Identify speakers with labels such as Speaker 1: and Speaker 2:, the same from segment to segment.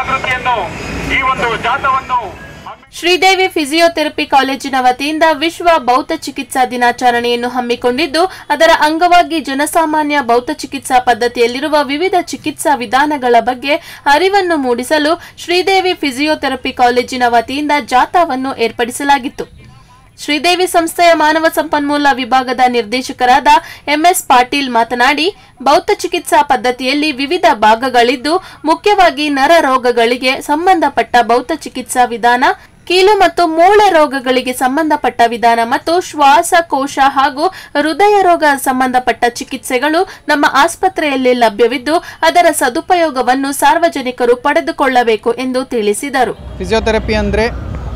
Speaker 1: ಜಾಗೃತಿಯನ್ನು ಈ ಒಂದು ಜಾಥವನ್ನು
Speaker 2: ಶ್ರೀದೇವಿ ಫಿಸಿಯೋಥೆರಪಿ ಕಾಲೇಜಿನ ವತಿಯಿಂದ ವಿಶ್ವ ಭೌತ ಚಿಕಿತ್ಸಾ ದಿನಾಚರಣೆಯನ್ನು ಹಮ್ಮಿಕೊಂಡಿದ್ದು ಅದರ ಅಂಗವಾಗಿ ಜನಸಾಮಾನ್ಯ ಭೌತ ಚಿಕಿತ್ಸಾ ಪದ್ಧತಿಯಲ್ಲಿರುವ ವಿವಿಧ ಚಿಕಿತ್ಸಾ ವಿಧಾನಗಳ ಬಗ್ಗೆ ಅರಿವನ್ನು ಮೂಡಿಸಲು ಶ್ರೀದೇವಿ ಫಿಸಿಯೋಥೆರಪಿ ಕಾಲೇಜಿನ ವತಿಯಿಂದ ಜಾಥಾವನ್ನು ಏರ್ಪಡಿಸಲಾಗಿತ್ತು ಶ್ರೀದೇವಿ ಸಂಸ್ಥೆಯ ಮಾನವ ಸಂಪನ್ಮೂಲ ವಿಭಾಗದ ನಿರ್ದೇಶಕರಾದ ಎಂಎಸ್ ಪಾಟೀಲ್ ಮಾತನಾಡಿ ಭೌತ ಚಿಕಿತ್ಸಾ ಪದ್ಧತಿಯಲ್ಲಿ ವಿವಿಧ ಭಾಗಗಳಿದ್ದು ಮುಖ್ಯವಾಗಿ ನರ ರೋಗಗಳಿಗೆ ಸಂಬಂಧಪಟ್ಟ ಭೌತ ಚಿಕಿತ್ಸಾ ವಿಧಾನ ಕೀಲು ಮತ್ತು ಮೂಳೆ ರೋಗಗಳಿಗೆ ಸಂಬಂಧಪಟ್ಟ ವಿಧಾನ ಮತ್ತು ಶ್ವಾಸಕೋಶ ಹಾಗೂ ಹೃದಯ ರೋಗ ಸಂಬಂಧಪಟ್ಟ ಚಿಕಿತ್ಸೆಗಳು ನಮ್ಮ ಆಸ್ಪತ್ರೆಯಲ್ಲಿ ಲಭ್ಯವಿದ್ದು ಅದರ ಸದುಪಯೋಗವನ್ನು ಸಾರ್ವಜನಿಕರು ಪಡೆದುಕೊಳ್ಳಬೇಕು ಎಂದು ತಿಳಿಸಿದರು
Speaker 3: ಫಿಸಿಯೋಥೆರಪಿ ಅಂದರೆ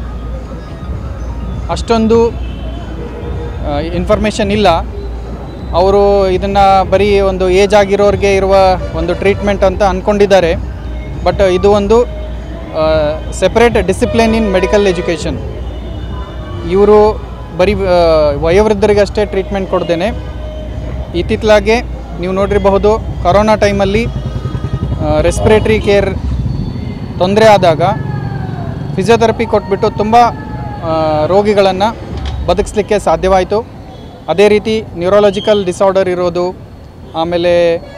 Speaker 3: ಅಷ್ಟೊಂದು ಇನ್ಫಾರ್ಮೇಷನ್ ಇಲ್ಲ ಅವರು ಇದನ್ನು ಬರೀ ಒಂದು ಏಜ್ ಆಗಿರೋರಿಗೆ ಇರುವ ಒಂದು ಟ್ರೀಟ್ಮೆಂಟ್ ಅಂತ ಅಂದ್ಕೊಂಡಿದ್ದಾರೆ ಬಟ್ ಇದು ಒಂದು separate discipline in medical education ಇವರು ಬರೀ ಆ, ವಯೋವೃದ್ಧರಿಗಷ್ಟೇ ಟ್ರೀಟ್ಮೆಂಟ್ ಕೊಡ್ದೇನೆ ಇತ್ತಿತ್ತಲಾಗೆ ನೀವು ನೋಡಿರಬಹುದು ಕೊರೋನಾ ಟೈಮಲ್ಲಿ ರೆಸ್ಪಿರೇಟ್ರಿ ಕೇರ್ ತೊಂದರೆ ಆದಾಗ ಫಿಸಿಯೋಥೆರಪಿ ಕೊಟ್ಬಿಟ್ಟು ತುಂಬ ರೋಗಿಗಳನ್ನು ಬದುಕಿಸ್ಲಿಕ್ಕೆ ಸಾಧ್ಯವಾಯಿತು ಅದೇ ರೀತಿ ನ್ಯೂರಾಲಜಿಕಲ್ ಡಿಸಾರ್ಡರ್ ಇರೋದು ಆಮೇಲೆ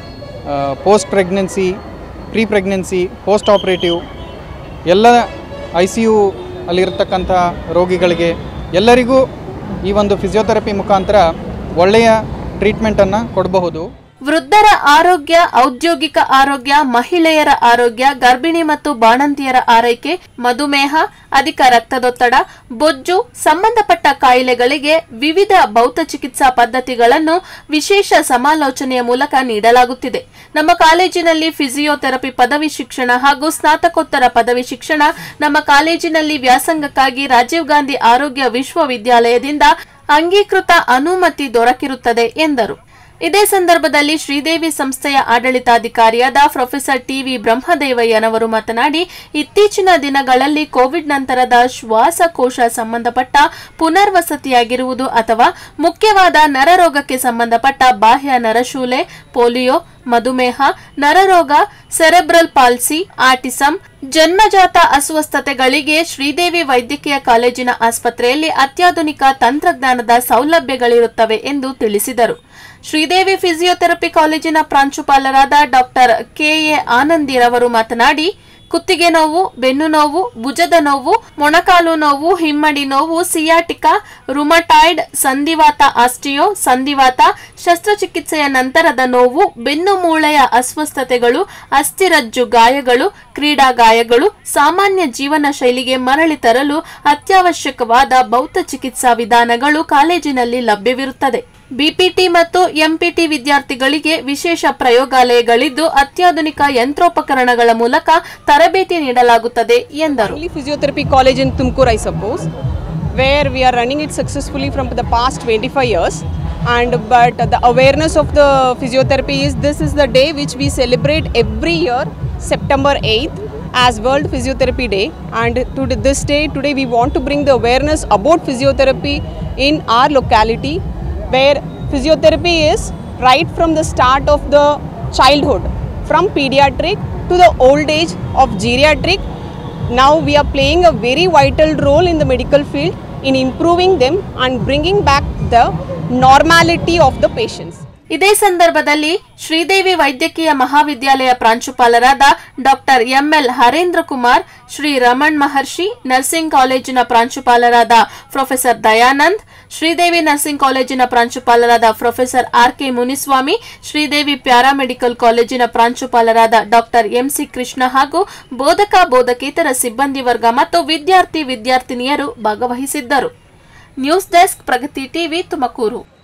Speaker 3: post pregnancy pre pregnancy post operative ಎಲ್ಲ ಐ ಸಿ ಯು ಅಲ್ಲಿರ್ತಕ್ಕಂಥ ರೋಗಿಗಳಿಗೆ ಎಲ್ಲರಿಗೂ ಈ ಒಂದು ಫಿಸಿಯೋಥೆರಪಿ ಮುಖಾಂತರ ಒಳ್ಳೆಯ ಟ್ರೀಟ್ಮೆಂಟನ್ನು ಕೊಡಬಹುದು
Speaker 2: ವೃದ್ಧರ ಆರೋಗ್ಯ ಔದ್ಯೋಗಿಕ ಆರೋಗ್ಯ ಮಹಿಳೆಯರ ಆರೋಗ್ಯ ಗರ್ಭಿಣಿ ಮತ್ತು ಬಾಣಂತಿಯರ ಆರೈಕೆ ಮಧುಮೇಹ ಅಧಿಕ ರಕ್ತದೊತ್ತಡ ಬೊಜ್ಜು ಸಂಬಂಧಪಟ್ಟ ಕಾಯಿಲೆಗಳಿಗೆ ವಿವಿಧ ಭೌತ ಚಿಕಿತ್ಸಾ ಪದ್ಧತಿಗಳನ್ನು ವಿಶೇಷ ಸಮಾಲೋಚನೆಯ ಮೂಲಕ ನೀಡಲಾಗುತ್ತಿದೆ ನಮ್ಮ ಕಾಲೇಜಿನಲ್ಲಿ ಫಿಸಿಯೋಥೆರಪಿ ಪದವಿ ಶಿಕ್ಷಣ ಹಾಗೂ ಸ್ನಾತಕೋತ್ತರ ಪದವಿ ಶಿಕ್ಷಣ ನಮ್ಮ ಕಾಲೇಜಿನಲ್ಲಿ ವ್ಯಾಸಂಗಕ್ಕಾಗಿ ರಾಜೀವ್ ಗಾಂಧಿ ಆರೋಗ್ಯ ವಿಶ್ವವಿದ್ಯಾಲಯದಿಂದ ಅಂಗೀಕೃತ ಅನುಮತಿ ದೊರಕಿರುತ್ತದೆ ಎಂದರು ಇದೇ ಸಂದರ್ಭದಲ್ಲಿ ಶ್ರೀದೇವಿ ಸಂಸ್ಥೆಯ ಆಡಳಿತಾಧಿಕಾರಿಯಾದ ಪ್ರೊಫೆಸರ್ ಟಿವಿ ಬ್ರಹ್ಮದೇವಯ್ಯನವರು ಮಾತನಾಡಿ ಇತ್ತೀಚಿನ ದಿನಗಳಲ್ಲಿ ಕೋವಿಡ್ ನಂತರದ ಶ್ವಾಸಕೋಶ ಸಂಬಂಧಪಟ್ಟ ಪುನರ್ವಸತಿಯಾಗಿರುವುದು ಅಥವಾ ಮುಖ್ಯವಾದ ನರರೋಗಕ್ಕೆ ಸಂಬಂಧಪಟ್ಟ ಬಾಹ್ಯ ನರಶೂಲೆ ಪೋಲಿಯೋ ಮಧುಮೇಹ ನರರೋಗ ಸೆರೆಬ್ರಲ್ ಪಾಲ್ಸಿ ಆಟಿಸಂ ಜನ್ಮಜಾತ ಅಸ್ವಸ್ಥತೆಗಳಿಗೆ ಶ್ರೀದೇವಿ ವೈದ್ಯಕೀಯ ಕಾಲೇಜಿನ ಆಸ್ಪತ್ರೆಯಲ್ಲಿ ಅತ್ಯಾಧುನಿಕ ತಂತ್ರಜ್ಞಾನದ ಸೌಲಭ್ಯಗಳಿರುತ್ತವೆ ಎಂದು ತಿಳಿಸಿದರು ಶ್ರೀದೇವಿ ಫಿಸಿಯೋಥೆರಪಿ ಕಾಲೇಜಿನ ಪ್ರಾಂಶುಪಾಲರಾದ ಡಾಕ್ಟರ್ ಕೆಎ ಆನಂದಿರವರು ಮಾತನಾಡಿ ಕುತ್ತಿಗೆ ನೋವು ಬೆನ್ನು ನೋವು ಭುಜದ ನೋವು ಮೊಣಕಾಲು ನೋವು ಹಿಮ್ಮಡಿ ನೋವು ಸಿಯಾಟಿಕಾ ರುಮಟಾಯ್ಡ್ ಸಂಧಿವಾತ ಆಸ್ಟಿಯೋ ಸಂಧಿವಾತ ಶಸ್ತ್ರಚಿಕಿತ್ಸೆಯ ನಂತರದ ನೋವು ಬೆನ್ನು ಮೂಳೆಯ ಅಸ್ವಸ್ಥತೆಗಳು ಅಸ್ಥಿರಜ್ಜು ಗಾಯಗಳು ಕ್ರೀಡಾ ಗಾಯಗಳು ಸಾಮಾನ್ಯ ಜೀವನ ಶೈಲಿಗೆ ಮರಳಿ ತರಲು ಅತ್ಯವಶ್ಯಕವಾದ ಭೌತ ಚಿಕಿತ್ಸಾ ವಿಧಾನಗಳು ಕಾಲೇಜಿನಲ್ಲಿ ಲಭ್ಯವಿರುತ್ತದೆ ಬಿಪಿಟಿ ಮತ್ತು ಎಂಪಿಟಿ ವಿದ್ಯಾರ್ಥಿಗಳಿಗೆ ವಿಶೇಷ ಪ್ರಯೋಗಾಲಯಗಳಿದ್ದು ಅತ್ಯಾಧುನಿಕ ಯಂತ್ರೋಪಕರಣಗಳ ಮೂಲಕ ತರಬೇತಿ ನೀಡಲಾಗುತ್ತದೆ ಎಂದರು
Speaker 4: only physiotherapy college in Tumkur, I suppose, where we are running it successfully from the past 25 years. And but the awareness of the physiotherapy is this is the day which we celebrate every year, September 8th, as World Physiotherapy Day. And to this day, today we want to bring the awareness about physiotherapy in our locality, where physiotherapy is right from the start of the childhood, from pediatric to the old age of geriatric now we are playing a very vital role in the medical field in improving them and bringing back the normality of the patients.
Speaker 2: ಇದೇ ಸಂದರ್ಭದಲ್ಲಿ ಶ್ರೀದೇವಿ ವೈದ್ಯಕೀಯ ಮಹಾವಿದ್ಯಾಲಯ ಪ್ರಾಂಶುಪಾಲರಾದ doctor ML Harendra Kumar Shri Raman Maharshi nursing ಕಾಲೇಜಿನ ಪ್ರಾಂಶುಪಾಲರಾದ professor Dayanand Sridevi nursing ಕಾಲೇಜಿನ ಪ್ರಾಂಶುಪಾಲರಾದ professor R K Muniswamy Sridevi paramedical ಕಾಲೇಜಿನ ಪ್ರಾಂಶುಪಾಲರಾದ ಡಾಕ್ಟರ್ ಎಂಸಿ ಕೃಷ್ಣ ಹಾಗೂ ಬೋಧಕ ಬೋಧಕೇತರ ಸಿಬ್ಬಂದಿ ವರ್ಗ ಮತ್ತು ವಿದ್ಯಾರ್ಥಿ ವಿದ್ಯಾರ್ಥಿನಿಯರು ಭಾಗವಹಿಸಿದ್ದರು news desk Pragati TV Tumakuru